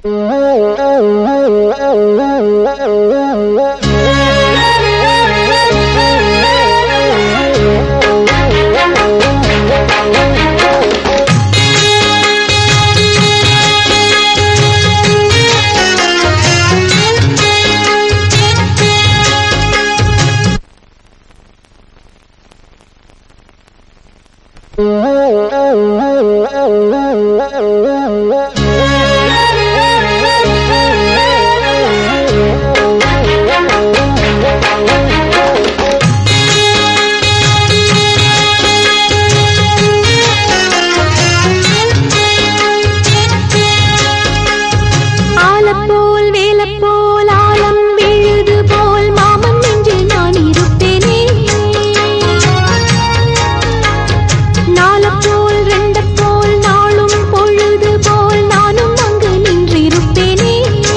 ஆலப்போல் வேலப்போல் ஆலம் விழுது போல் மாமன் நெஞ்சில் நான் இருப்பேனே நாலப்போல் ரெண்டப்போல் நாளும் பொழுது போல் நானும் அங்கு நின்றிருப்பேனே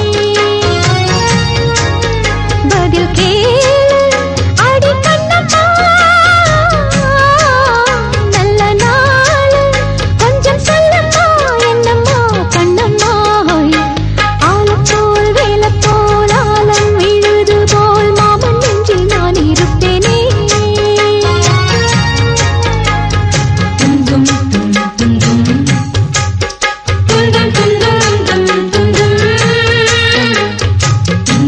பதில் கேளு அடி கண்ணம்மா நல்ல நாள் கொஞ்சம் சொல்லம்மா என்னம்மா கண்ணம்மா ஆலப்போல் வேலப்போல் ஆலம் விழுது போல் மாமன் நெஞ்சில் நான் இருப்பேனே துந்தும் துந்தும் துந்தும் துந்தும் துந்தும் துந்தும்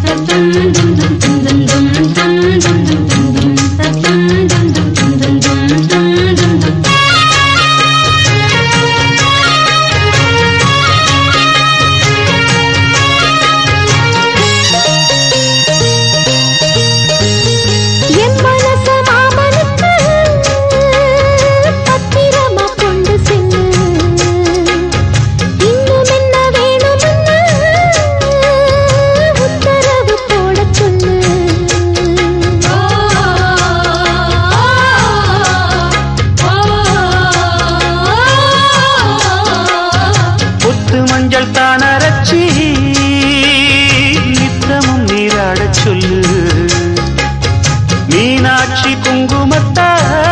என் மனச மாமனுக்கு பத்திரமா கொண்டு செல்லு இன்னும் என்ன வேணும்னு உத்தரவு போடச் சொல்லு புத்து மஞ்சள் தான் அரைச்சி நித்தமும் நீராடச் சொல்லு மீனாட்சி குங்குமத்தா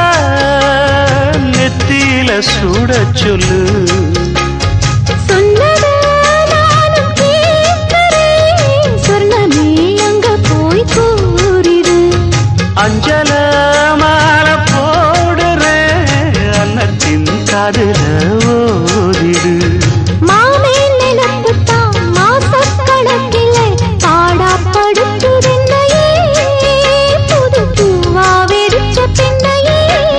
நெத்தியில சூடச் சொல்லு சொன்னத நானும் கேட்கிறேன் சொர்ணமே அங்க போய் கூறிடு அஞ்சல மாலை போடுறேன் அன்னத்தின் காதுல ஓதிடு மாமேல் நிலப்புத்தான் மாசக்கணக்கிலே பாடாப்படுத்துதென்னையே புது பூவா வெடிச்ச பெண்ணையே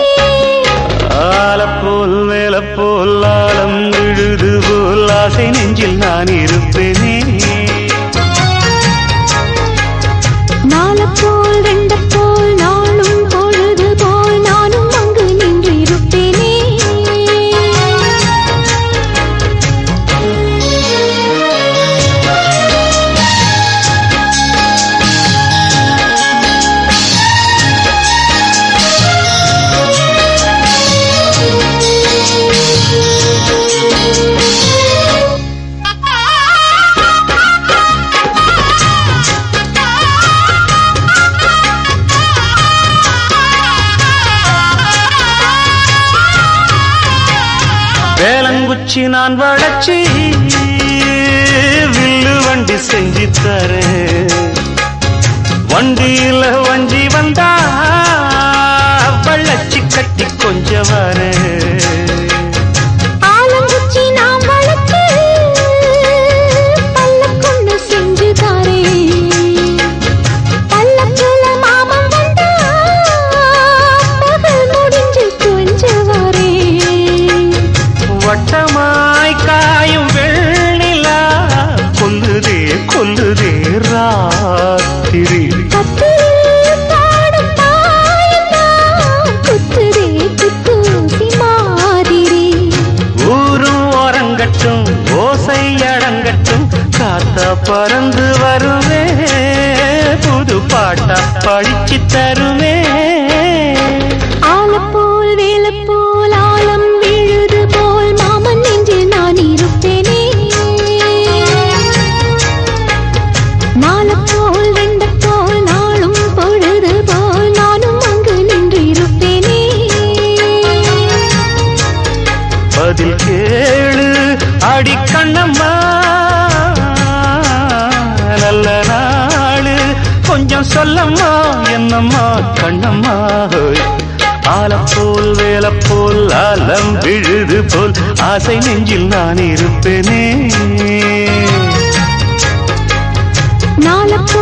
ஆலப்போல் மேலப்போல் ஆலம் விழுது போல் ஆசை நெஞ்சில் நான் இருப்பேனே நாலப்போல் ரெண்டப்போல் நாளும் பொழுது போல் நானும் அங்கு நின்று இருப்பேனே வேலங்குச்சி நான் வளச்சி வில்லு வண்டி செஞ்சு தரேன் வண்டியில வஞ்சி வந்தா வள்ளச்சி கட்டி கொஞ்சம் வரேன் ஆலங்குச்சி நாம் வளர்த்து பல்லக்குன்னு செஞ்சு தாரேன் பல்லக்குல மாமன் வந்தா பகல் முடிஞ்சு கொஞ்சம் வரேன் வட்டமாய் காயும் வெண்ணிலா கொல்லுதே கொல்லுதே ராத்திரி கத்திரில் பாடும் தாயெல்லாம் குத்துதே குத்தூசி மாதிரி ஊரும் ஓரங்கட்டும் ஓசை அடங்கட்டும் காத்தா பறந்து வருவே புது பாட்டா படிச்சு தருவே ஆலப்போல் வேலப்போல் ஆலம் விழுது போல் மாமன் நெஞ்சில் நான் இருப்பேனே நாலப்போல் ரெண்டப்போல் நாளும் பொழுது போல் நானும் அங்கு நின்று இருப்பேனே பதில் கேளு அடி கண்ணம்மா சொல்லம்மா என்னம்மா கண்ணம்மா ஹோய் ஆலப்போல் வேலப்போல் ஆலம் விழுது போல் ஆசை நெஞ்சில் நான் இருப்பேனே நாளப்போ